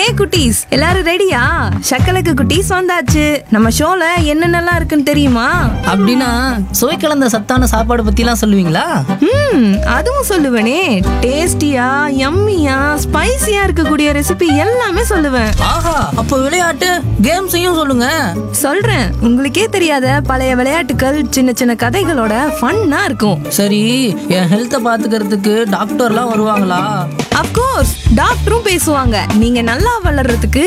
ஹே குட்டீஸ் எல்லாரும் ரெடியா சக்கலக்கு குட்டீஸ் வந்தாச்சு நம்ம ஷோல என்னென்னலாம் இருக்குன்னு தெரியுமா அப்படின்னா சுவை கலந்த சத்தான சாப்பாடு பத்திலாம் சொல்லுவீங்களா ம் அதுவும் சொல்லுவேனே டேஸ்டியா யம்மியா ஸ்பைசியா இருக்கக்கூடிய ரெசிபி எல்லாமே சொல்லுவேன் ஆஹா அப்போ விளையாட்டு கேம்ஸையும் சொல்லுங்க சொல்றேன் உங்களுக்கே தெரியாத பழைய விளையாட்டுகள் சின்ன சின்ன கதைகளோட ஃபன்னா இருக்கும் சரி என் ஹெல்த்தை பாத்துக்கிறதுக்கு டாக்டர்லாம் வருவாங்களா அப்கோர்ஸ் டாக்டரும் பேசுவாங்க நீங்க நல்லா வளர்றதுக்கு